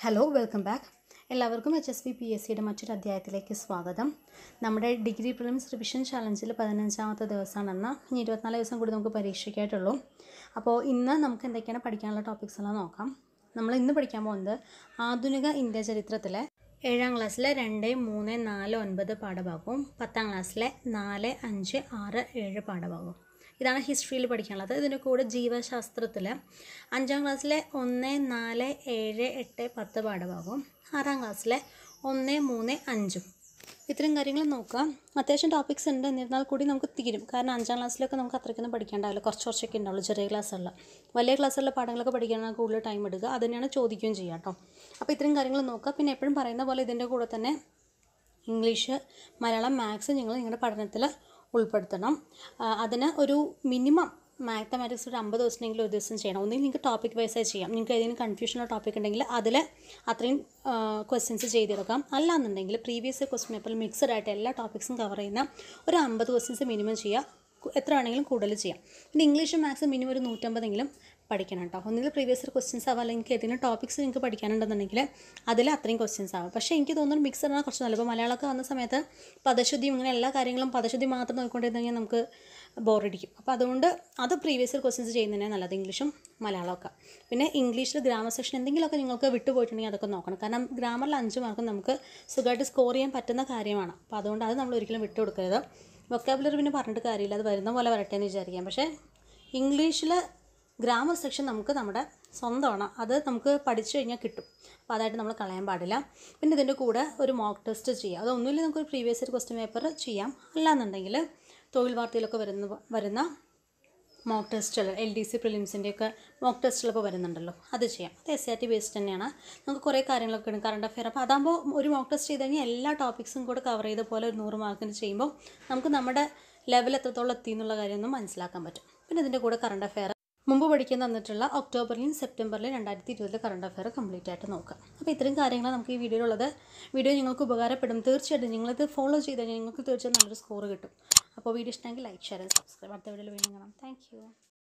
hello welcome back എല്ലാവർക്കും H S B P S സിയുടെ മറ്റൊരു അധ്യായത്തിലേക്ക് സ്വാഗതം നമ്മുടെ ഡിഗ്രി പ്രിലിംസ് റിവിഷൻ ചലഞ്ചിൽ പതിനഞ്ചാമത്തെ ദിവസമാണെന്ന് ഇനി ഇരുപത്തിനാല് ദിവസം കൂടി നമുക്ക് പരീക്ഷയ്ക്കായിട്ടുള്ളൂ അപ്പോൾ ഇന്ന് നമുക്ക് എന്തൊക്കെയാണ് പഠിക്കാനുള്ള ടോപ്പിക്സ് എല്ലാം നോക്കാം നമ്മൾ ഇന്ന് പഠിക്കാൻ പോകുന്നത് ആധുനിക ഇന്ത്യ ചരിത്രത്തിലെ ഏഴാം ക്ലാസ്സിലെ രണ്ട് മൂന്ന് നാല് ഒൻപത് പാഠഭാഗവും പത്താം ക്ലാസ്സിലെ നാല് അഞ്ച് ആറ് ഏഴ് പാഠഭാഗവും ഇതാണ് ഹിസ്റ്ററിയിൽ പഠിക്കാനുള്ളത് ഇതിൻ്റെ കൂടെ ജീവശാസ്ത്രത്തിൽ അഞ്ചാം ക്ലാസ്സിലെ ഒന്ന് നാല് ഏഴ് എട്ട് പത്ത് പാഠഭാഗവും ആറാം ക്ലാസ്സിലെ ഒന്ന് മൂന്ന് അഞ്ചും ഇത്രയും കാര്യങ്ങൾ നോക്കുക അത്യാവശ്യം ടോപ്പിക്സ് ഉണ്ട് എന്നിരുന്നാൽ കൂടി നമുക്ക് തീരും കാരണം അഞ്ചാം ക്ലാസ്സിലൊക്കെ നമുക്ക് അത്രയ്ക്കൊന്നും പഠിക്കേണ്ടാവില്ല കുറച്ച് കുറച്ചൊക്കെ ഉണ്ടാവുള്ളൂ ചെറിയ ക്ലാസ്സുകളിൽ വലിയ ക്ലാസ്സുകളിലെ പാഠങ്ങളൊക്കെ പഠിക്കാനാണ് കൂടുതൽ ടൈം എടുക്കുക അത് തന്നെയാണ് ചോദിക്കുകയും ചെയ്യുക കേട്ടോ അപ്പോൾ ഇത്രയും കാര്യങ്ങൾ നോക്കുക പിന്നെ എപ്പോഴും പറയുന്ന പോലെ ഇതിൻ്റെ കൂടെ തന്നെ ഇംഗ്ലീഷ് മലയാളം മാത്സ് നിങ്ങൾ നിങ്ങളുടെ പഠനത്തിൽ ഉൾപ്പെടുത്തണം ആ, അതിന് ഒരു മിനിമം മാത്തമാറ്റിക്സ് ഒരു അമ്പത് ദിവസമെങ്കിലും ഒരു ദിവസം ചെയ്യണം ഒന്നുകിൽ നിങ്ങൾക്ക് ടോപ്പിക് വൈസായി ചെയ്യാം നിങ്ങൾക്ക് ഏതെങ്കിലും കൺഫ്യൂഷനുള്ള ടോപ്പിക് ഉണ്ടെങ്കിൽ അതിൽ അത്രയും ക്വസ്റ്റ്യൻസ് ചെയ്തെടുക്കാം അല്ലാന്നുണ്ടെങ്കിൽ പ്രീവിയസ് ക്വസ്റ്റ്യൻ പേപ്പറിൽ മിക്സഡ് ആയിട്ട് എല്ലാ ടോപ്പിക്സും കവർ ചെയ്യുന്ന ഒരു അമ്പത് ക്വസ്റ്റ്യൻസ് മിനിമം ചെയ്യുക കു- എത്ര വേണമെങ്കിലും കൂടുതൽ ചെയ്യാം പിന്നെ ഇംഗ്ലീഷ് മാത്സ് മിനിമം ഒരു നൂറ്റമ്പതെങ്കിലും പഠിക്കണം കേട്ടോ ഒന്നുകിൽ പ്രീവിയസ് ക്വസ്റ്റ്യൻസ് ആവാം അല്ലെങ്കിൽ ഏതെങ്കിലും ടോപ്പിക്സ് നിങ്ങൾക്ക് പഠിക്കാനുണ്ടെന്നുണ്ടെങ്കിൽ അതിൽ അത്രയും ക്വസ്റ്റ്യൻസ് ആവും പക്ഷേ എനിക്ക് തോന്നുന്നു മിക്സഡ് ആണ് കുറച്ച് നല്ലത് ഇപ്പോൾ മലയാളമൊക്കെ വന്ന സമയത്ത് പദശുദ്ധിയും ഇങ്ങനെ എല്ലാ കാര്യങ്ങളും പദശുദ്ധി മാത്രം നോക്കിക്കൊണ്ടിരുന്ന് കഴിഞ്ഞാൽ നമുക്ക് ബോറടിക്കും അപ്പോൾ അതുകൊണ്ട് അത് പ്രീവിയസ് ക്വസ്റ്റ്യൻസ് ചെയ്യുന്നതന്നെ നല്ലത് ഇംഗ്ലീഷും മലയാളമൊക്കെ പിന്നെ ഇംഗ്ലീഷിൽ ഗ്രാമർ സെക്ഷൻ എന്തെങ്കിലുമൊക്കെ നിങ്ങൾക്ക് വിട്ടുപോയിട്ടുണ്ടെങ്കിൽ അതൊക്കെ നോക്കണം കാരണം ഗ്രാമറിൽ അഞ്ച് മാർക്ക് നമുക്ക് സുഖമായിട്ട് സ്കോർ ചെയ്യാൻ പറ്റുന്ന കാര്യമാണ് അപ്പോൾ അതുകൊണ്ട് അത് നമ്മൾ ഒരിക്കലും വിട്ടു കൊടുക്കരുത് വൊക്കാബുലറി പിന്നെ പറഞ്ഞിട്ട് കാര്യമില്ല അത് വരുന്ന പോലെ വരട്ടെ എന്ന് വിചാരിക്കാം പക്ഷേ ഇംഗ്ലീഷിൽ ഗ്രാമർ സെക്ഷൻ നമുക്ക് നമ്മുടെ സ്വന്തമാണ് അത് നമുക്ക് പഠിച്ചു കഴിഞ്ഞാൽ കിട്ടും അപ്പോൾ അതായിട്ട് നമ്മൾ കളയാൻ പാടില്ല പിന്നെ ഇതിൻ്റെ കൂടെ ഒരു മോക്ക് ടെസ്റ്റ് ചെയ്യാം അത് ഒന്നുമില്ല നമുക്കൊരു പ്രീവിയസ് ഇയർ ക്വസ്റ്റ്യൻ പേപ്പർ ചെയ്യാം അല്ലാന്നുണ്ടെങ്കിൽ തൊഴിൽ വാർത്തയിലൊക്കെ വരുന്ന വരുന്ന മോക്ക് ടെസ്റ്റുകൾ എൽ ഡി സി പ്രിലിംസിൻ്റെയൊക്കെ മോക്ക് ടെസ്റ്റുകളൊക്കെ വരുന്നുണ്ടല്ലോ അത് ചെയ്യാം അത് എസ് ആർ ടി ബേസ്ഡ് തന്നെയാണ് നമുക്ക് കുറേ കാര്യങ്ങളൊക്കെ ഉണ്ട് കറണ്ട് അഫെയർ അപ്പോൾ അതാകുമ്പോൾ ഒരു മോക്ക് ടെസ്റ്റ് ചെയ്ത് കഴിഞ്ഞാൽ എല്ലാ ടോപ്പിക്സും കൂടെ കവർ ചെയ്ത പോലെ ഒരു നൂറ് മാർക്കിന് ചെയ്യുമ്പോൾ നമുക്ക് നമ്മുടെ ലെവൽ എത്രത്തോളം എത്തി എന്നുള്ള കാര്യമൊന്നും മനസ്സിലാക്കാൻ പറ്റും പിന്നെ ഇതിൻ്റെ കൂടെ കറണ്ട് അഫെയർ മുമ്പ് പഠിക്കാൻ തന്നിട്ടുള്ള ഒക്ടോബറിലും സെപ്റ്റംബറിലും രണ്ടായിരത്തി ഇരുപതിലെ കറണ്ട് അഫെയർ കംപ്ലീറ്റ് ആയിട്ട് നോക്കാം അപ്പോൾ ഇത്രയും കാര്യങ്ങൾ നമുക്ക് ഈ വീഡിയോയിലുള്ളത് വീഡിയോ നിങ്ങൾക്ക് ഉപകാരപ്പെടും തീർച്ചയായിട്ടും നിങ്ങളിത് ഫോളോ ചെയ്ത് കഴിഞ്ഞാൽ നിങ്ങൾക്ക് തീർച്ചയായും നല്ലൊരു സ്കോർ കിട്ടും അപ്പോൾ വീഡിയോ ഇഷ്ടമെങ്കിൽ ലൈക്ക് ഷെയർ സബ്സ്ക്രൈബ് അടുത്ത വീഡിയോയിൽ വീണ്ടും കാണാം താങ്ക്